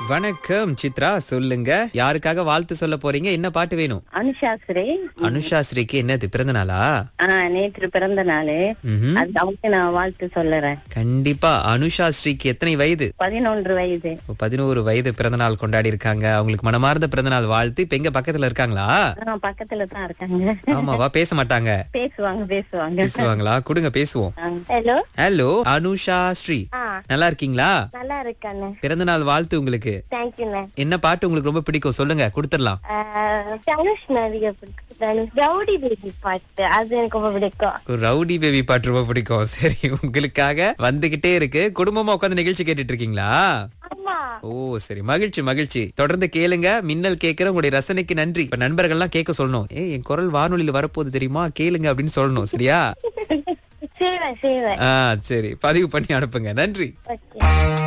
வணக்கம் சித்ரா சொல்லுங்க யாருக்காக வாழ்த்து சொல்ல போறீங்க என்ன பாட்டு வேணும் அனுஷாஸ்ரீ அனுஷாஸ்ரீக்கு என்னது பிறந்த நாளா ஆஹ் நேற்று பிறந்த நாள் ம்ஹும். அது அவங்க நான் வாழ்த்து சொல்லுறேன் கண்டிப்பா அனுஷாஸ்ரீக்கு எத்தனை வயது பதினொன்று வயது பதினோரு வயது பிறந்த நாள் கொண்டாடி இருக்காங்க அவங்களுக்கு மனமார்ந்த பிறந்த நாள் வாழ்த்து இப்ப எங்க பக்கத்துல இருக்காங்களா ஆஹ் பக்கத்துல தான் இருக்காங்க ஆமாவா பேச மாட்டாங்க பேசுவாங்க பேசுவாங்க பேசுவாங்களா கொடுங்க பேசுவோம் ஹலோ ஹலோ அனுஷா ஸ்ரீ ஆ நல்லா இருக்கீங்களா நல்லா இருக்கானே பிறந்த நாள் வாழ்த்து உங்களுக்கு தேங்க்யூண்ணே என்ன பாட்டு உங்களுக்கு ரொம்ப பிடிக்கும் சொல்லுங்க கொடுத்துடலாம் தனுஷ் நிறைய பிடிக்கும் தனுஷ் ரவுடி பேபி பாட்டு அது எனக்கு ரொம்ப பிடிக்கும் ஒரு ரவுடி பேபி பாட்டு ரொம்ப பிடிக்கும் சரி உங்களுக்காக வந்துகிட்டே இருக்கு குடும்பமா உட்கார்ந்து நிகழ்ச்சி கேட்டுட்டு இருக்கீங்களா ஆமா ஓ சரி மகிழ்ச்சி மகிழ்ச்சி தொடர்ந்து கேளுங்க மின்னல் கேட்கிற உங்களுடைய ரசனைக்கு நன்றி இப்ப நண்பர்கள்லாம் கேட்க சொல்லணும் ஏய் என் குரல் வானொலியில வரப்போகுது தெரியுமா கேளுங்க அப்படின்னு சொல்லணும் சரியா செய்வேன் செய்வேன் ஆ சரி பதிவு பண்ணி அனுப்புங்க நன்றி ஓகே